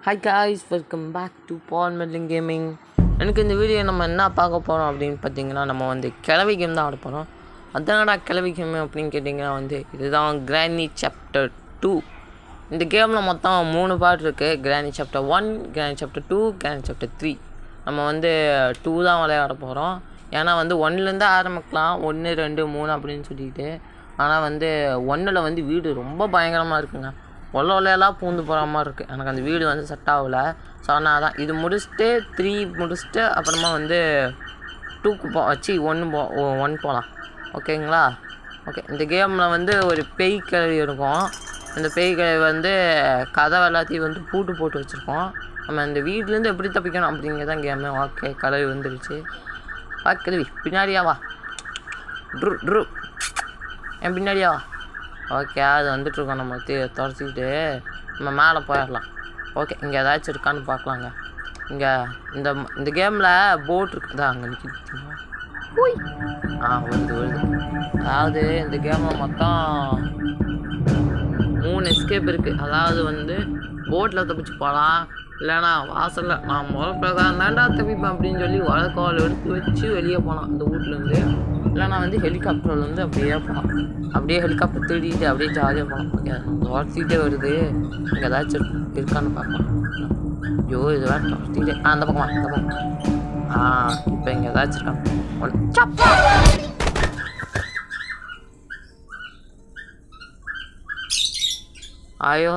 Hi guys welcome back to Paul meddling gaming எனக்கு இந்த video நம்ம என்ன பார்க்க போகிறோம் அப்படின்னு பார்த்தீங்கன்னா நம்ம வந்து கிளவி கேம் தான் ஆட போகிறோம் அதானடா கிளவி கேம் அப்படின்னு கேட்டிங்கன்னா வந்து இதுதான் கிரானி சாப்டர் டூ இந்த கேமில் மொத்தம் மூணு பார்ட் இருக்குது Granny chapter one Granny chapter two Granny chapter three நம்ம வந்து டூ தான் விளையாட போகிறோம் ஏன்னா வந்து ஒன்றுலேருந்து ஆரம்பிக்கலாம் ஒன்று ரெண்டு மூணு அப்படின்னு சொல்லிட்டு ஆனால் வந்து ஒன்றில் வந்து வீடு ரொம்ப பயங்கரமாக இருக்குங்க ஒல்ல ஒல்லையெல்லாம் பூந்து போகிற மாதிரி இருக்குது எனக்கு அந்த வீடு வந்து செட் ஆகலை ஸோ ஆனால் தான் இது முடிச்சுட்டு த்ரீ முடிச்சுட்டு அப்புறமா வந்து டூக்கு போ வச்சு ஒன்று போ ஒன் போகலாம் ஓகேங்களா ஓகே இந்த கேமில் வந்து ஒரு பேய் கிழவி இருக்கும் அந்த பேய் கிழவி வந்து கதவை எல்லாத்தையும் வந்து பூட்டு போட்டு வச்சுருக்கோம் நம்ம இந்த வீட்லேருந்து எப்படி தப்பிக்கணும் அப்படிங்கிறதான் கேமு ஓகே கிழவி வந்துருச்சு வா கிழவி பின்னாடியா வா ட்ரு ட்ரு என் பின்னாடியா வா ஓகே அது வந்துட்டுருக்கோம் நம்ம தே துரத்திக்கிட்டு நம்ம மேலே போயிடலாம் ஓகே இங்கே ஏதாச்சும் இருக்கான்னு பார்க்கலாங்க இங்கே இந்த இந்த கேமில் போட் இருக்குதா அங்கே நிற்கிது ஆ வருது வருது அதாவது இந்த கேமில் மொத்தம் மூணு எஸ்கேப் இருக்குது அதாவது வந்து போட்டில் தப்பிச்சு போகலாம் இல்லைனா வாசலில் நான் முதல் பிரகாரம் தாண்டா தப்பிப்பேன் அப்படின்னு சொல்லி வழக்கோல் எடுத்து வச்சு வெளியே போகலாம் இந்த வீட்லேருந்து இல்லைனா வந்து ஹெலிகாப்டரில் வந்து அப்படியே போகலாம் அப்படியே ஹெலிகாப்டர் திருடிட்டு அப்படியே ஜாலியாக போகலாம் ஓகே துரத்திக்கிட்டே வருது இங்கே ஏதாச்சும் இருக்கு- இருக்கான்னு பார்க்கலாம் ஐயோ இது வேறு துரத்திக்கிட்டே ஆ அந்த பக்கமா அந்த பக்கம் ஆ இப்போ இங்கே ஏதாச்சும் இருக்காங்க ஒன்று சப்பா ஐயோ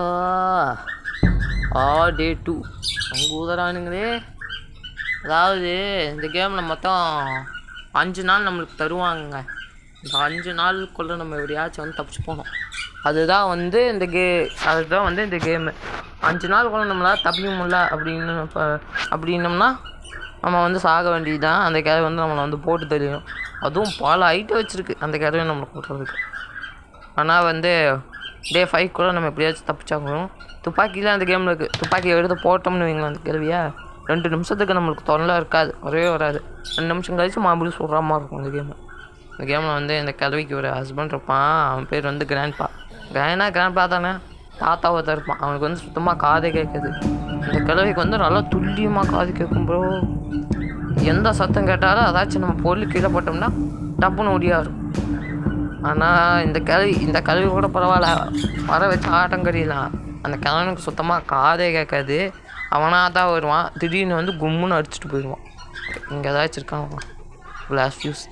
ஆ டே டூ அவங்க ஊதறானுங்களே அதாவது இந்த கேமில் மொத்தம் அஞ்சு நாள் நம்மளுக்கு தருவாங்க இந்த அஞ்சு நாளுக்குள்ளே நம்ம எப்படியாச்சும் வந்து தப்பிச்சு போகணும் அதுதான் வந்து இந்த கே அதுதான் வந்து இந்த கேமு அஞ்சு நாளுக்குள்ளே நம்மளால் தப்பிக்க முடியல அப்படின்னு இப்போ அப்படின்னம்னா நம்ம வந்து சாக வேண்டியது தான் அந்த கிழவி வந்து நம்மளை வந்து போட்டு தெரியும் அதுவும் பல ஐட்டம் வச்சுருக்கு அந்த கிழவி நம்மளை போட்டுறதுக்கு ஆனால் வந்து டே ஃபைவ் கூட நம்ம எப்படியாச்சும் தப்பிச்சாகணும் துப்பாக்கிலாம் அந்த கேமில் இருக்குது துப்பாக்கியை எடுத்து போட்டோம்னு வைங்களேன் அந்த கேள்வியா ரெண்டு நிமிஷத்துக்கு நம்மளுக்கு தொல்லை இருக்காது வரவே வராது ரெண்டு நிமிஷம் கழிச்சு மறுபடியும் சொல்கிற மாதிரி இருக்கும் இந்த கேமு இந்த கேமில் வந்து இந்த கிழவிக்கு ஒரு ஹஸ்பண்ட் இருப்பான் அவன் பேர் வந்து கிராண்ட்பா கிராண்டா கிராண்ட்பா தானே தாத்தா ஒருத்தன் இருப்பான் அவனுக்கு வந்து சுத்தமாக காதே கேட்குது இந்த கிழவிக்கு வந்து நல்லா துல்லியமாக காது கேட்கும் ப்ரோ எந்த சத்தம் கேட்டாலும் அதாச்சும் நம்ம பொருள் கீழே போட்டோம்னா டப்புன்னு ஒடியாரும் ஆனால் இந்த கல்வி இந்த கல்வி கூட பரவாயில்ல வர வச்சு ஆட்டம் கறியலாம் அந்த கிழவனுக்கு சுத்தமாக காதே கேட்காது அவனாக தான் வருவான் திடீர்னு வந்து கும்முன்னு அடிச்சுட்டு போயிடுவான் இங்கே ஏதாச்சும் இருக்கான் கிளாஸ் ஃபியூஸ்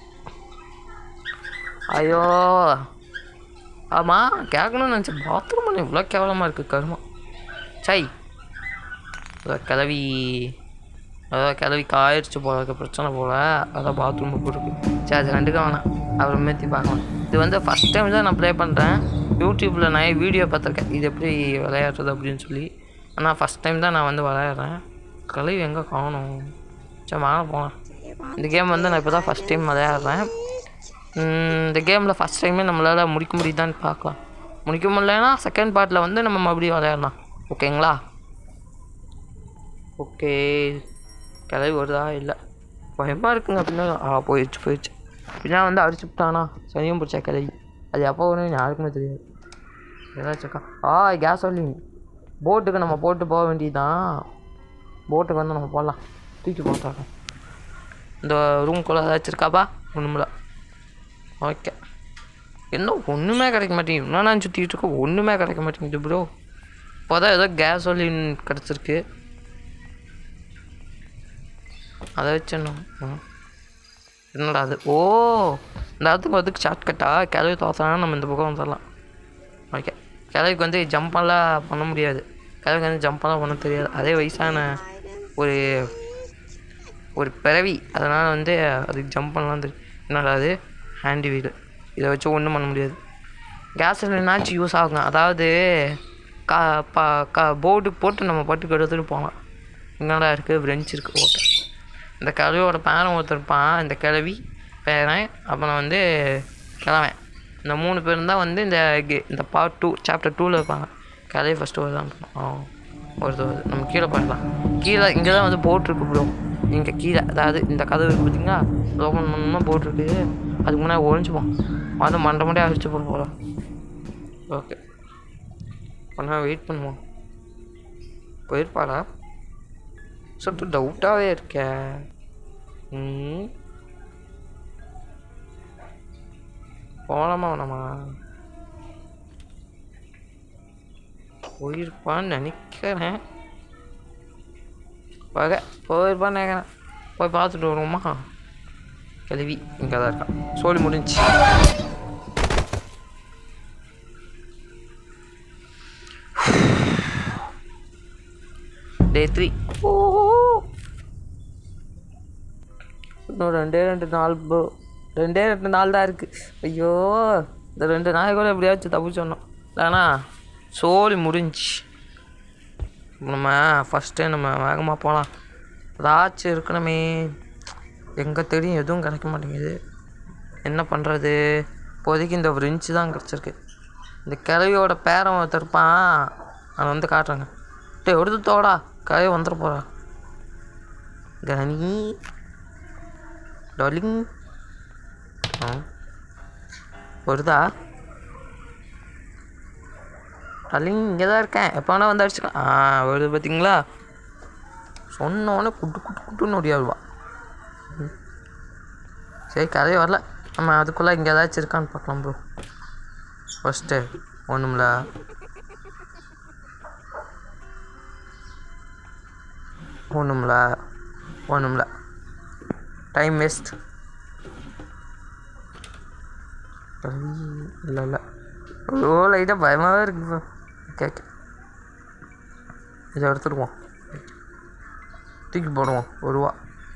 ஐயோ ஆமாம் கேட்கணும்னு நினச்சேன் பாத்ரூம் பண்ண இவ்வளோ கேவலமாக இருக்குது கருமா சை இதோ கிளவி அதான் கிளவிக்கு ஆயிடுச்சு போல இருக்க பிரச்சனை போல் அதான் பாத்ரூம் போட்டுருக்கு சரி அது ரெண்டுக்கும் வேணாம் அப்புறமேத்தி பார்க்கலாம் இது வந்து ஃபஸ்ட் டைம் தான் நான் ப்ளே பண்ணுறேன் யூடியூப்பில் நான் வீடியோ பார்த்துருக்கேன் இது எப்படி விளையாடுறது அப்படின்னு சொல்லி ஆனால் ஃபஸ்ட் டைம் தான் நான் வந்து விளையாடுறேன் கழுவி எங்கே காணும் சரி மேலே போகலாம் இந்த கேம் வந்து நான் இப்போ தான் ஃபஸ்ட் டைம் விளையாடுறேன் உம், இந்த கேமில் ஃபஸ்ட் டைமே நம்மளால் முடிக்க முடியுதான்னு பார்க்கலாம் முடிக்க முடியலன்னா செகண்ட் பார்ட்டில் வந்து நம்ம மறுபடியும் விளையாடலாம் ஓகேங்களா ஓகே கிளவி வருதா இல்லை பயமாக இருக்குங்க அப்படின்னா ஆ போயிடுச்சு போயிடுச்சு பின்னா வந்து அடிச்சு விட்டானா சனியும் பிடிச்சா கிளவி அது எப்போ வரும் யாருக்குமே தெரியாது ஏதாச்சும் ஆ கேஸ் ஒன்லிங் போட்டுக்கு நம்ம போட்டு போக வேண்டியதுதான் போட்டுக்கு வந்து நம்ம போடலாம் தூக்கி போட்டாங்க இந்த ரூம்குள்ளே ஏதாச்சும் இருக்காப்பா ஒன்றுமில்ல ஓகே என்ன ஒன்றுமே கிடைக்க மாட்டேங்குது இன்னும் நான் சுற்றிட்டு இருக்கேன் ஒன்றுமே கிடைக்க மாட்டேங்குது ப்ரோ இப்போ தான் ஏதோ கேஸ் ஒலின் கிடச்சிருக்கு அதை வச்சு என்ன ம். என்னடா அது ஓ இந்த இடத்துக்கு வந்து ஷார்ட்கட்டா கிளவி தோசைனா நம்ம இந்த பக்கம் வந்துடலாம் ஓகே கிளவிக்கு வந்து ஜம்ப்பெல்லாம் பண்ண முடியாது கிளவிக்கு வந்து ஜம்ப்பெல்லாம் பண்ண தெரியாது அதே வயசான ஒரு ஒரு பிறவி அதனால் வந்து அதுக்கு ஜம்ப் பண்ணலாம் தெரியும் என்னடா அது ஹேண்டி வீடு இதை வச்சு ஒன்றும் பண்ண முடியாது கேஸ் இல்லைனாச்சும் யூஸ் ஆகுங்க அதாவது கா பா கா போர்டு போட்டு நம்ம பட்டுக்கு எடுத்துகிட்டு போகலாம் என்னடா இருக்குது ஃப்ரெஞ்ச் இருக்குது ஓகே இந்த கிழவியோட பேரன் ஒருத்தர் இருப்பான் இந்த கிழவி பேரன் அப்புறம் வந்து கிழவன் இந்த மூணு பேரும் தான் வந்து இந்த கே- இந்த பார்ட் டூ சாப்டர் டூவில் இருப்பாங்க கிழவி ஃபஸ்ட்டு வருதான் ஆ வருது வருது நம்ம கீழே போயிடலாம் கீழே இங்கே தான் வந்து போட் இருக்கு ப்ரோ இங்கே கீழே அதாவது இந்த கதவு இருக்குது பார்த்தீங்களா ஓப்பன் பண்ணணும்னா போட் இருக்கு அதுக்கு முன்னாடி ஒழிஞ்சுப்போம் வந்து மண்டை மண்டையாக அடிச்சு போட போகிறோம் ஓகே பண்ணா வெயிட் பண்ணுவோம் போயிருப்பாளா சற்று டவுட்டாகவே இருக்க ம் போகலாமா வேணாமா போயிருப்பான்னு நினைக்கிறேன் பக போயிருப்பான்னு நினைக்கிறேன் போய் பார்த்துட்டு வருவோமா கிளவி இங்கே தான் இருக்கான் சோழி முடிஞ்சு டே த்ரீ இன்னும் ரெண்டே ரெண்டு நாள் ப்ரோ ரெண்டே ரெண்டு நாள் தான் இருக்குது ஐயோ இந்த ரெண்டு நாள் கூட எப்படியாச்சும் தப்பிச்சோன்னோம் இல்லைனா சோழி முடிஞ்சு நம்ம ஃபஸ்ட்டே நம்ம வேகமாக போகலாம் ஏதாச்சும் இருக்கணுமே எங்கே தெரியும் எதுவும் கிடைக்க மாட்டேங்குது என்ன பண்ணுறது இப்போதைக்கு இந்த ஃப்ரெஞ்சு தான் கிடச்சிருக்கு இந்த கிழவியோட பேரன் ஒருத்தர் இருப்பான் அதை வந்து காட்டுறேங்க டே எடுத்து தோடா கிழவி வந்துட போகிறா கனி டார்லிங் ஆ வருதா டார்லிங் இங்கே தான் இருக்கேன் எப்போ வேணால் வந்து அடிச்சுக்கலாம் ஆ வருது பார்த்தீங்களா சொன்னோடனே குட்டு குட்டு குட்டுன்னு ஓடியாடுவா ம். சரி கதையே வரல நம்ம அதுக்குள்ளே இங்கே ஏதாச்சும் இருக்கான்னு பார்க்கலாம் ப்ரோ ஃபஸ்ட்டு ஒன்றும்ல ஒன்றும்ல ஒன்றும்ல டைம் வேஸ்ட் இல்லை இல்லை ஓ லைட்டாக பயமாகவே இருக்கு ப்ரோ கேட்க இதை எடுத்துடுவோம் தூக்கி போடுவோம் ஒரு ரூபா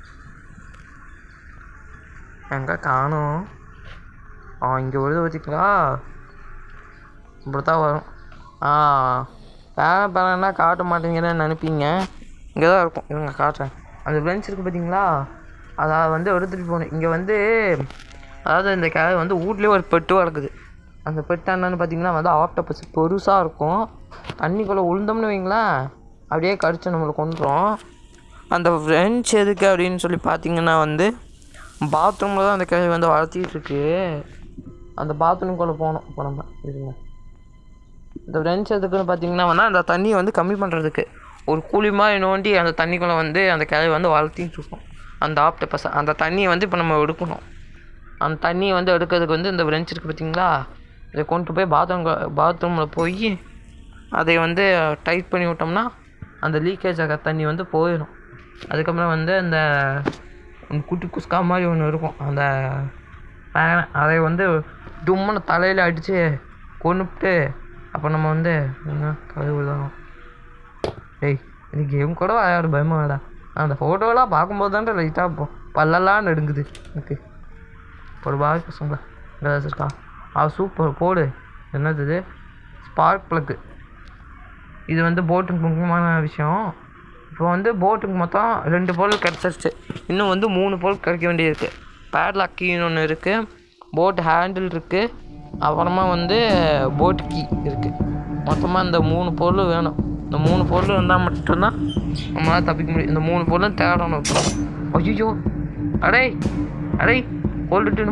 எங்கே காணும் ஆ இங்கே வருது பார்த்தீங்களா இப்படி தான் வரும் ஆ பேர பேரன்னா காட்ட மாட்டேங்கிறேன்னு நினைப்பீங்க இங்கே தான் இருக்கும் இவங்க காட்டுறேன் அந்த பெஞ்ச் இருக்குது பார்த்தீங்களா அதை வந்து எடுத்துகிட்டு போகணும் இங்கே வந்து அதாவது இந்த கிழவி வந்து வீட்லேயே ஒரு பெட்டு வளர்க்குது அந்த பெட்டு என்னன்னு பார்த்தீங்கன்னா வந்து ஆக்டோபஸ் பெருசாக இருக்கும் தண்ணிக்குள்ளே உளுந்தோம்னு வைங்களேன் அப்படியே கடிச்சு நம்மளை கொண்டுரும் அந்த ஃப்ரெஞ்ச் எதுக்கு அப்படின்னு சொல்லி பார்த்தீங்கன்னா வந்து பாத்ரூமில் தான் அந்த கிழவி வந்து வளர்த்திட்டு இருக்கு அந்த பாத்ரூம்குள்ளே போகணும் இப்போ நம்ம இருங்க இந்த ஃப்ரெஞ்ச் எதுக்குன்னு பார்த்தீங்கன்னா வந்து அந்த தண்ணியை வந்து கம்மி பண்ணுறதுக்கு ஒரு குழி மாதிரி நோண்டி அந்த தண்ணிக்குள்ளே வந்து அந்த கிழவி வந்து வளர்த்திட்டு இருக்கும் அந்த ஆப்டபஸ் அந்த தண்ணியை வந்து இப்போ நம்ம எடுக்கணும் அந்த தண்ணியை வந்து எடுக்கிறதுக்கு வந்து இந்த ஃப்ரெஞ்ச் இருக்குது பார்த்தீங்களா இதை கொண்டு போய் பாத்ரூம் பாத்ரூமில் போய் அதை வந்து டைட் பண்ணி விட்டோம்னா அந்த லீக்கேஜ் ஆகிற தண்ணி வந்து போயிடும் அதுக்கப்புறம் வந்து அந்த ஒன்று குட்டி குஸ்கா மாதிரி ஒன்று இருக்கும் அந்த பேனை அதை வந்து டும்முன்னு தலையில் அடித்து கொண்டுட்டு அப்போ நம்ம வந்து என்ன கழுவு தான் டேய் எனக்கு கேம் கூட விளையாட பயமா வேடா அந்த ஃபோட்டோலாம் பார்க்கும்போது தான் லைட்டாக போ பல்லெல்லாம் நடுங்குது எனக்கு ஒரு பாய் பசங்களா இங்கே ஏதாச்சும் இருக்கா ஆ சூப்பர் போடு என்னது இது ஸ்பார்க் ப்ளக்கு இது வந்து போட்டுக்கு முக்கியமான விஷயம் இப்போ வந்து போட்டுக்கு மொத்தம் ரெண்டு பொருள் கிடச்சிருச்சு இன்னும் வந்து மூணு பொருள் கிடைக்க வேண்டியிருக்கு பேட்லாக் கீன்னு ஒன்று இருக்குது போட் ஹேண்டில் இருக்குது அப்புறமா வந்து போட் கீ இருக்குது மொத்தமாக இந்த மூணு பொருள் வேணும் இந்த மூணு பொருள் இருந்தால் மட்டும்தான் நம்மளால் தப்பிக்க முடியும் இந்த மூணு பொருளும் தேடணும் இப்போ ஐயோ அடே அடே கொல்லிட்டு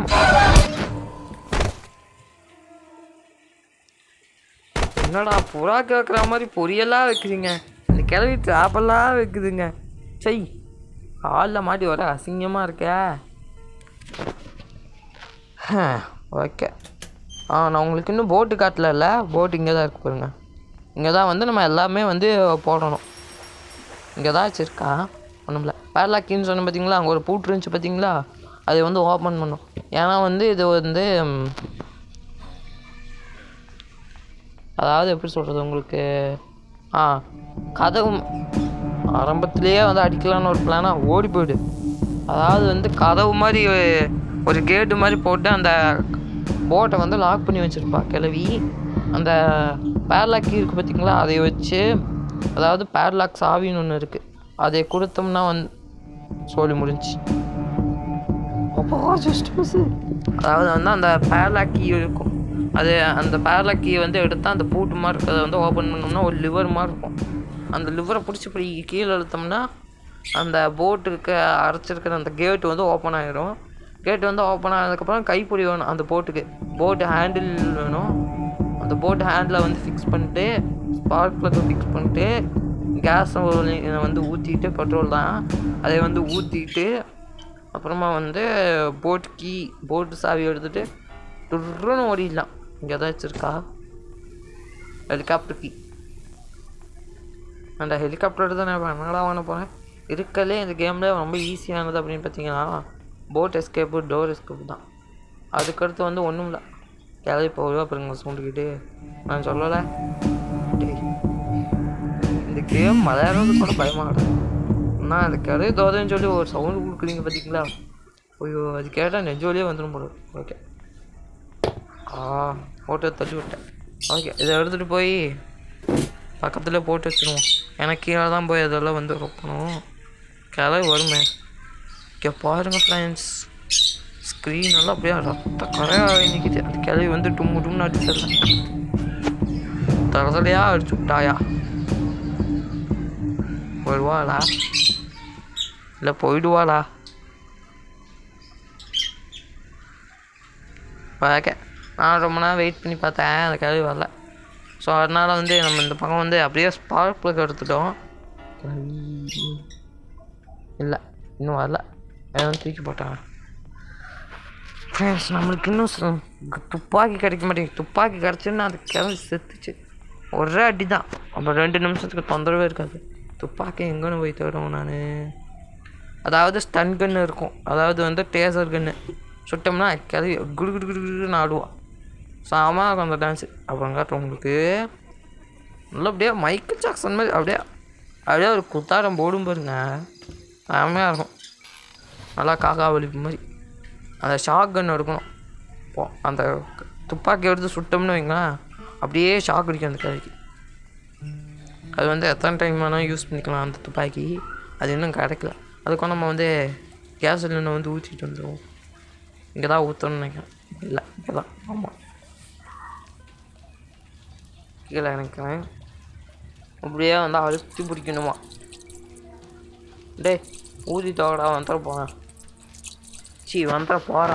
என்னடா புறா கேட்குற மாதிரி பொரியெல்லாம் வைக்குதுங்க இந்த கிளவி ட்ராப்பெல்லாம் வைக்குதுங்க சை காலில் மாட்டி வர அசிங்கமாக இருக்கே ஓகே ஆ நான் உங்களுக்கு இன்னும் போட்டு காட்டல போட்டு இங்கே தான் இருக்கு பாருங்க இங்கே தான் வந்து நம்ம எல்லாமே வந்து போடணும் இங்கே தான் வச்சுருக்கா ஒன்றும் இல்லை பேர்லாக்கின்னு சொன்ன பார்த்தீங்களா அங்கே ஒரு பூட்டு இருந்துச்சு பார்த்தீங்களா அதை வந்து ஓப்பன் பண்ணும் ஏன்னா வந்து இது வந்து ம், அதாவது எப்படி சொல்கிறது உங்களுக்கு ஆ கதவு ஆரம்பத்திலேயே வந்து அடிக்கலான்னு ஒரு பிளானாக ஓடி போயிடு அதாவது வந்து கதவு மாதிரி ஒரு கேட்டு மாதிரி போட்டு அந்த போட்டை வந்து லாக் பண்ணி வச்சுருப்பா கிளவி அந்த பேர்லாக் இருக்குது பார்த்தீங்களா அதை வச்சு அதாவது பேர்லாக் சாவின்னு ஒன்று இருக்குது அதை கொடுத்தோம்னா வந்து சொல்லி முடிஞ்சு அப்போ ஜஸ்ட் மிஸ் அதாவது வந்து அந்த பேர்லாக் கீ இருக்கும் அது அந்த பேர்லாக் கீ வந்து எடுத்தால் அந்த பூட்டு மாதிரி இருக்கிறத வந்து ஓப்பன் பண்ணோம்னா ஒரு லிவர் மாதிரி இருக்கும் அந்த லிவரை பிடிச்சி இப்படி கீழே இழுத்தோம்னா அந்த போட்டுக்கு அரைச்சிருக்கிற அந்த கேட் வந்து ஓப்பன் ஆகிடும் கேட் வந்து ஓப்பன் ஆனதுக்கப்புறம் கைப்பிடி வேணும் அந்த போட்டுக்கு போட்டு ஹேண்டில் வேணும் அந்த போட்டு ஹேண்டில் வந்து ஃபிக்ஸ் பண்ணிட்டு ஸ்பார்க் ப்ளக்கை ஃபிக்ஸ் பண்ணிட்டு கேஸ் வந்து ஊற்றிட்டு பெட்ரோல் தான் அதை வந்து ஊற்றிட்டு அப்புறமா வந்து போட் கீ போட்டு சாவி எடுத்துகிட்டு துருன்னு ஓடிடலாம் இங்கே ஏதாச்சும் இருக்கா ஹெலிகாப்டர் கீ அந்த ஹெலிகாப்டர் தான் நான் என்னடா வாங்க போகிறேன் இருக்கலே இந்த கேமில் ரொம்ப ஈஸியானது அப்படின்னு பார்த்தீங்கன்னா போட் எஸ்கேப்பு டோர் எஸ்கேப்பு தான் அதுக்கடுத்து வந்து ஒன்றும் இல்லை கிளம்பி போகுது அப்புறம் இங்கே சவுண்டுக்கிட்டு நான் சொல்லலை டேய் இந்த கேம் விளையாடுறது கூட பயமாகுது நான் அந்த கிளை தோதைன்னு சொல்லி ஒரு சவுண்டு கொடுக்குறீங்க பார்த்தீங்களா ஐயோ அது கேட்டால் நெஞ்சோலியே வந்துடும் போல ஓகே ஆ போட்டு தள்ளி விட்டேன் ஓகே இதை எடுத்துகிட்டு போய் பக்கத்தில் போட்டு வச்சுருவோம் எனக்கு கீழே தான் போய் அதெல்லாம் வந்து ரொப்பணும் கிளை வருமே இங்கே பாருங்க ஃப்ரெண்ட்ஸ் ஸ்க்ரீன் எல்லாம் அப்படியே ரத்த கரையாக நிற்கிது அந்த கிளவி வந்து டும்மு டும்னு அடிச்சிடுறேன் தரதலையாக அடிச்சு விட்டாயா வருவாளா இல்லை போயிடுவாளா ஓகே நான் ரொம்ப நேரம் வெயிட் பண்ணி பார்த்தேன் அந்த கிளவி வரல ஸோ அதனால் வந்து நம்ம இந்த பக்கம் வந்து அப்படியே ஸ்பார்க் ப்ளக் எடுத்துட்டோம் இல்லை இன்னும் வரல எதுவும் தூக்கி போட்டாங்க ஃப்ரெண்ட்ஸ் நம்மளுக்கு இன்னும் ச- துப்பாக்கி கிடைக்க மாட்டேங்குது துப்பாக்கி கிடச்சுன்னா அது கிளம்பி செத்துச்சு ஒரே அடி தான் அப்புறம் ரெண்டு நிமிஷத்துக்கு தொந்தரவே இருக்காது துப்பாக்கி எங்கன்னு போய் தேடுவோம் நான் அதாவது ஸ்டன் கன்று இருக்கும் அதாவது வந்து டேசர் கன்று சுட்டோம்னா கிளவி குடு குடு குடு குடுன்னு ஆடுவான் சாமா இருக்கும் அந்த டான்ஸு அப்புறம் காட்டுறோம் உங்களுக்கு நல்லா அப்படியே மைக்கேல் ஜாக்சன் மாதிரி அப்படியே அப்படியே ஒரு குத்தாரம் போடும் பாருங்க செம்மையாக இருக்கும் நல்லா காக்கா வலிப்பு மாதிரி அந்த ஷாக் கன் எடுக்கணும் போ அந்த க- துப்பாக்கி எடுத்து சுட்டோம்னு வைங்களேன் அப்படியே ஷாக் அடிக்கும் அந்த கதைக்கு அது வந்து எத்தனை டைம் வேணால் யூஸ் பண்ணிக்கலாம் அந்த துப்பாக்கி அது இன்னும் கிடைக்கல அதுக்கும் நம்ம வந்து கேஸ் சிலிண்டர் வந்து ஊற்றிட்டு வந்துடுவோம் இங்கே தான் ஊற்றணும்னு நினைக்கிறேன் இல்லை இங்கே தான் ஆமாம் கீழே நினைக்கிறேன் அப்படியே வந்து அழுத்தி பிடிக்கணுமா டேய் ஊற்றிட்டோடா வந்துட போகிறேன் சி வந்துட போகிறா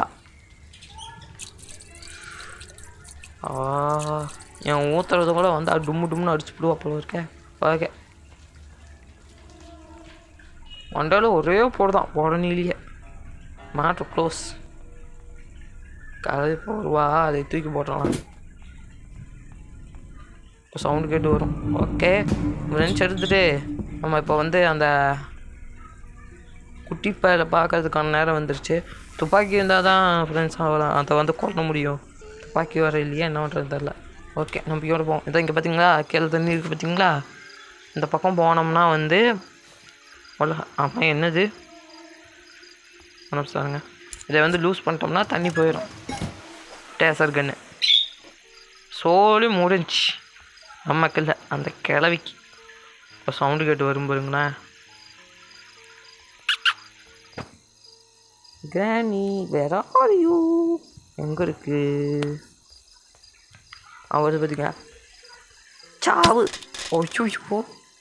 ஆ என் ஊற்றுறது கூட வந்து அது டும்மு டும்னு அடிச்சு விடுவா போல இருக்க ஓகே மண்டையில் ஒரே போடு தான் உடனேலியே மேட்ரு க்ளோஸ் கதை போடுவா அதை தூக்கி போட்டுடலாம் இப்போ சவுண்டு கேட்டு வரும் ஓகே ஃப்ரெண்ட்ஸ் எடுத்துட்டு நம்ம இப்போ வந்து அந்த குட்டி பயலை பார்க்கறதுக்கான நேரம் வந்துருச்சு துப்பாக்கி இருந்தால் தான் ஃப்ரெண்ட்ஸ் ஆகலாம் அதை வந்து கொல்ல முடியும் துப்பாக்கி வர இல்லையா என்ன பண்ணுறது தெரில ஓகே நம்பிக்கையோட போவோம் இதான் இங்கே பார்த்தீங்களா கீழே தண்ணி இருக்குது பார்த்தீங்களா இந்த பக்கம் போனோம்னா வந்து உலக ஆமாம் என்னது சாருங்க இதை வந்து லூஸ் பண்ணிட்டோம்னா தண்ணி போயிடும் டேசர் கன்று சோலி முடிஞ்சு நமக்கு இல்லை அந்த கிழவிக்கு இப்போ சவுண்டு கேட்டு வரும் பாருங்களேன் கிராணி வேற ஆர் யூ எங்கே இருக்கு அவர் பார்த்தீங்க சாவு ஓய்யோ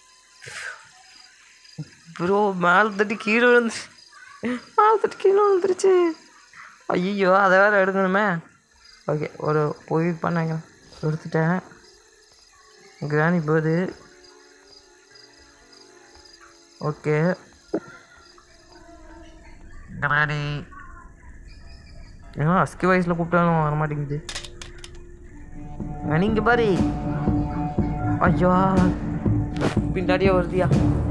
ப்ரோ மேலே தட்டி கீழே விழுந்து மேலே தட்டி கீழே விழுந்துருச்சு ஐயோ அதை வேறு எடுக்கணுமே ஓகே ஒரு போய் பண்ணாங்க எடுத்துட்டேன் கிராணி போகுது ஓகே கிராணி ஏன்னா அஸ்கி வயசில் கூப்பிட்டாலும் வர மாட்டேங்குது நீங்க பாரு ஐயோ பின்னாடியே வருதியா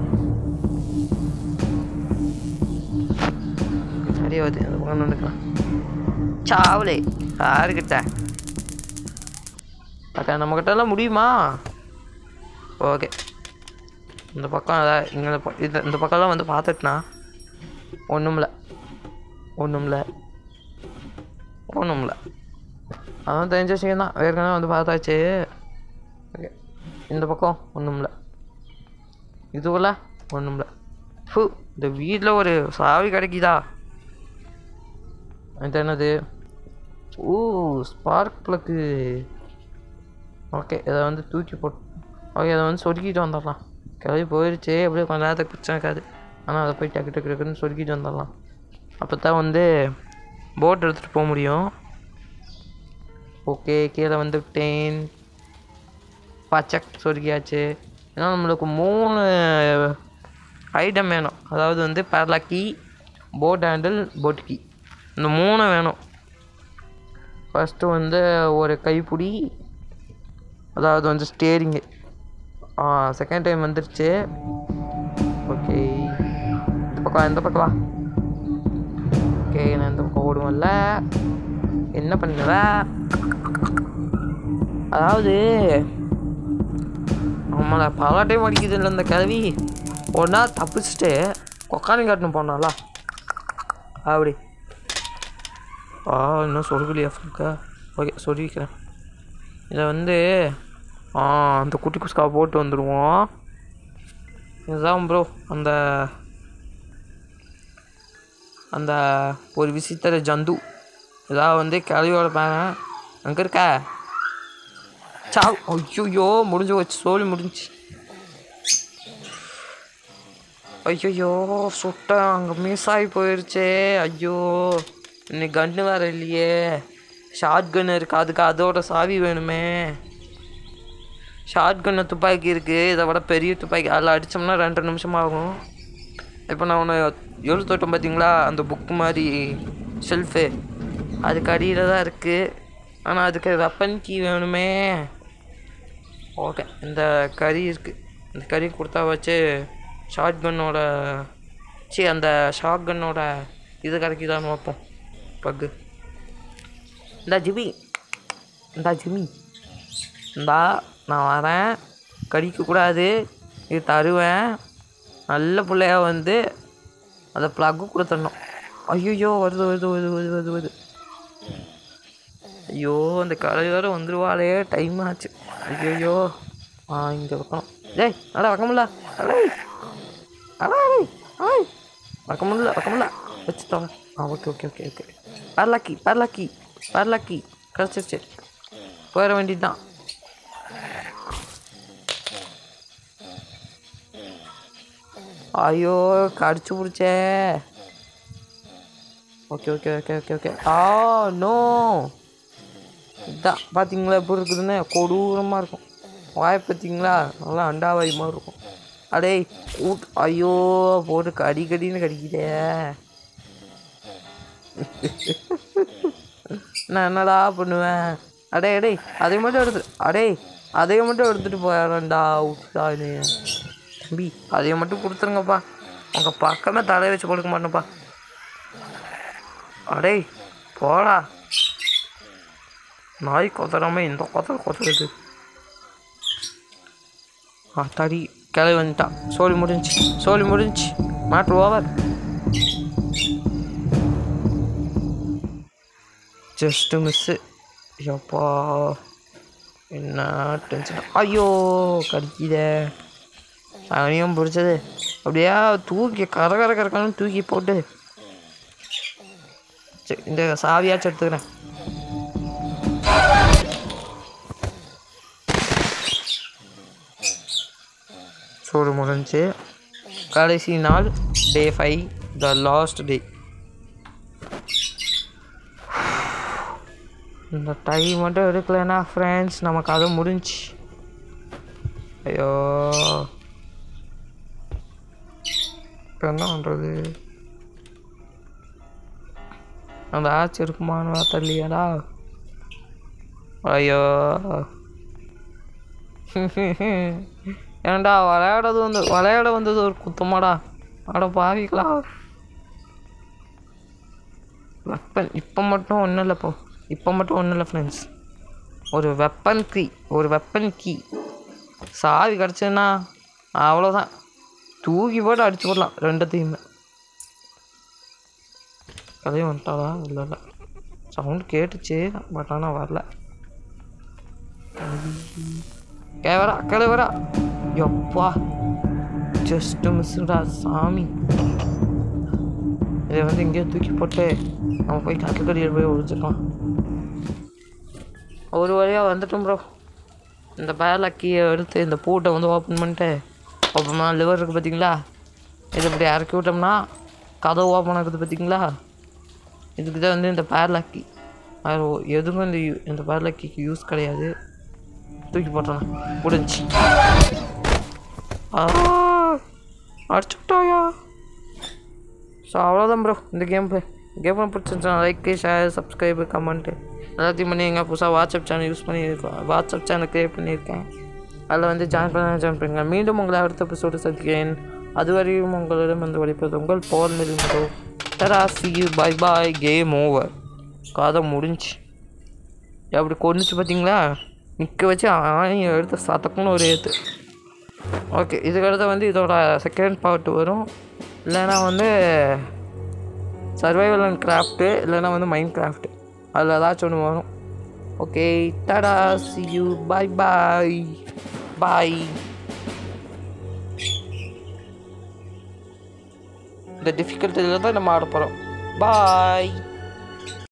பின்னாடியே வருது அந்த பக்கம் நடக்கலாம் சாவலே யாருக்கிட்ட அக்கா நம்மக்கிட்ட எல்லாம் முடியுமா ஓகே இந்த பக்கம் அதான் இங்கே இந்த இந்த பக்கம்லாம் வந்து பார்த்துட்டுனா ஒன்றும் இல்லை ஒன்றும் இல்லை ஒன்றும் இல்லை அதான் தெரிஞ்ச விஷயம் தான் ஏற்கனவே வந்து பார்த்தாச்சு ஓகே இந்த பக்கம் ஒன்றும் இல்லை இதுவில் ஒன்றும் இல்லை ஃபு இந்த வீட்டில் ஒரு சாவி கிடைக்குதா இது என்னது ஓ ஸ்பார்க் ப்ளக்கு ஓகே இதை வந்து தூக்கி போட்டு ஓகே அதை வந்து சொருக்கிட்டு வந்துடலாம் கிளம்பி போயிடுச்சு அப்படியே கொஞ்ச நேரத்துக்கு பிரச்சனை இருக்காது ஆனால் அதை போய் டக்கு டக்கு டக்குன்னு சொருக்கிட்டு வந்துடலாம் அப்போ தான் வந்து போட் எடுத்துகிட்டு போக முடியும் ஓகே கீழே வந்து விட்டேன் பச்சக் சொருக்கியாச்சு ஏன்னா நம்மளுக்கு மூணு ஐட்டம் வேணும் அதாவது வந்து பேரலாக்கி போட் ஹேண்டில் போட் கீ இந்த மூணு வேணும் ஃபஸ்ட்டு வந்து ஒரு கைப்பிடி அதாவது வந்து ஸ்டேரிங்கு செகண்ட் டைம் வந்துருச்சு ஓகே இந்த பக்கம் வா, இந்த பக்கம் வா ஓகே நான் இந்த பக்கம் ஓடுவேன்ல என்ன பண்ணுவ அதாவது நம்மளை பல டைம் அடிக்குது இல்லை இந்த கிழவி ஒன்றா தப்பிச்சுட்டு கொக்கானி காட்டணும் போனாலா அப்படி ஆ இன்னும் சொருகலையா இருக்கா ஓகே சொருவிக்கிறேன் இதை வந்து ஆ அந்த குட்டி குஸ்கா போட்டு வந்துடுவோம் இதுதான் ப்ரோ அந்த அந்த ஒரு விசித்திர ஜந்து இதான் வந்து கிளவியோட பேரன் அங்கே இருக்க சாவ் ஐயோ முடிஞ்சு போச்சு சோழி முடிஞ்சு ஐயோ சுட்டேன் அங்கே மிஸ் ஆகி போயிடுச்சே ஐயோ இன்னைக்கு கன்று வேறு இல்லையே ஷார்ட் கன் இருக்குது அதுக்கு அதோட சாவி வேணுமே ஷார்ட் கன்னு துப்பாக்கி இருக்குது இதை விட பெரிய துப்பாக்கி அதில் அடித்தோம்னா ரெண்டு நிமிஷம் ஆகும் இப்போ நான் ஒன்று எழுத்து தொட்டேன் பார்த்தீங்களா அந்த புக்கு மாதிரி ஷெல்ஃபு அதுக்கு அடியில் தான் இருக்குது ஆனால் அதுக்கு வெப்பன் கீ வேணுமே ஓகே இந்த கறி இருக்குது இந்த கறி கொடுத்தா வச்சு ஷார்ட் கன்னோட சி அந்த ஷார்ட் கன்னோட இது கிடைக்குதான்னு பார்ப்போம் பக்கு இந்தா ஜிபி இந்தா ஜிமி இந்தா நான் வரேன் கடிக்கக்கூடாது இது தருவேன் நல்ல பிள்ளையா வந்து அந்த ப்ளக்கு கொடுத்துடணும் ஐயோ வருது வருது வருது வருது வருது வருது ஐயோ அந்த கடை வேறு வந்துருவாளே டைம் ஆச்சு ஐயோ ஆ இங்கே வைக்கணும் டேய் அடா வைக்க முடியல அடே அடா டேய் ஆய் வைக்க முடியல வைக்க முடியல வச்சு தோங்க ஆ ஓகே ஓகே ஓகே ஓகே பரலாக்கி பரலாக்கி பரலாக்கி கிடச்சிருச்சு போயிட வேண்டியது தான் ஐயோ கடிச்சு பிடிச்சே okay okay okay okay okay ஆ நோ இதான் பார்த்தீங்களா எப்படி இருக்குதுன்னு கொடூரமாக இருக்கும் வாய் பார்த்தீங்களா நல்லா அண்டாவாய் மாதிரி இருக்கும் அடே கூட் ஐயோ போட்டு கடி கடின்னு கடிக்குதே நான் என்னடா பண்ணுவேன் அடே அடே அதை மட்டும் எடுத்து அடே அதை மட்டும் எடுத்துகிட்டு போயிடறேன்டா விட்டானு தம்பி அதை மட்டும் கொடுத்துருங்கப்பா உங்கள் பக்கமே தலையை வச்சு கொடுக்க மாட்டேன்ப்பா அடே போடா நாய் கொத்தறாம இந்த கொத்தல் கொத்துறது ஆ தடி கிளவி வந்துட்டான் சோழி முடிஞ்சு சோழி முடிஞ்சு மேட்ரு ஓவர் ஜஸ்ட்டு மிஸ்ஸு எப்பா என்ன டென்ஷன் ஐயோ கடிக்குதே அவனையும் பிடிச்சது அப்படியே தூக்கி கர கர கரக்கன்னு தூக்கி போட்டு சரி இந்த சாவியாச்சும் எடுத்துக்கிறேன் சோறு முடிஞ்சு கடைசி நாள் day five the last day இந்த டைம் மட்டும் எடுக்கலைன்னா ஃப்ரெண்ட்ஸ் நமக்கு அது முடிஞ்சு ஐயோ இப்போ என்ன பண்ணுறது அந்த ஆச்சு இருக்குமான்னு தெரியலையாடா ஐயோ ஏன்டா விளையாடுறது வந்து விளையாட வந்தது ஒரு குத்தமாடா அட பாவிங்களா வெப்பன் இப்போ மட்டும் ஒன்றும் இல்லை இப்போ இப்போ மட்டும் ஒன்றும் இல்லை ஃப்ரெண்ட்ஸ் ஒரு வெப்பன் கீ ஒரு வெப்பன் கீ சாவி கிடச்சுன்னா அவ்வளோதான் தூக்கி போட்டு அடிச்சு போடலாம் ரெண்டுத்தையுமே கதையும் வந்துட்டாளா இல்லை இல்லை சவுண்ட் கேட்டுச்சு பட் ஆனால் வரல கேவரா கிளவரா எப்பா ஜஸ்ட் மிஸ்டா சாமி இதை வந்து எங்கேயோ தூக்கி போட்டு நம்ம போய் கட்டுக்கடியில் போய் ஒழிச்சிக்கலாம் ஒரு வழியாக வந்துட்டோம் ப்ரோ இந்த பேலக்கியை எடுத்து இந்த பூட்டை வந்து ஓப்பன் பண்ணிட்டு ஓப்பன் லிவர் இருக்குது பார்த்தீங்களா இதை இப்படி இறக்கி விட்டோம்னா கதவு ஓப்பன் ஆகுது பார்த்தீங்களா இதுக்கு தான் வந்து இந்த பேர்லாக்கி வேறு எதுவும் இந்த யூ- இந்த பேர்லாக்கிக்கு யூஸ் கிடையாது தூக்கி போட்டோம் முடிஞ்சு அடிச்சுட்டாயா ஸோ அவ்வளோதான் ப்ரோ இந்த கேம் ப்ளே கேம் பிடிச்சிருந்துச்சுன்னா லைக்கு ஷேர் சப்ஸ்கிரைபு கமெண்ட்டு எல்லாத்தையும் பண்ணி எங்கள் புதுசாக வாட்ஸ்அப் சேனல் யூஸ் பண்ணியிருக்கோம் வாட்ஸ்அப் சேனல் க்ரியேட் பண்ணியிருக்கேன் அதில் வந்து ஜாயின் பண்ண ஜாயின் பண்ணுங்க மீண்டும் உங்களை அடுத்த எபிசோடு சந்திக்கிறேன் அதுவரையும் உங்களிடம் வந்து வழிபது உங்கள் போர் ப்ரோ தரா சி பை பாய் கேம் ஓவர் கதை முடிஞ்சு அப்படி கொண்டுச்சு பார்த்தீங்களா நிற்க வச்சு ஆணி எடுத்து சத்தக்குன்னு ஒரு ஏற்று ஓகே இதுக்கடுத்து வந்து இதோட செகண்ட் பார்ட் வரும் இல்லைன்னா வந்து சர்வைவல் அண்ட் கிராஃப்ட்டு இல்லைன்னா வந்து மைண்ட் கிராஃப்ட்டு அதில் ஏதாச்சும் ஒன்று வரும் ஓகே டடா சி யூ பாய் பாய் பாய் இந்த டிஃபிகல்ட்டியில் தான் நம்ம ஆட போகிறோம் பாய்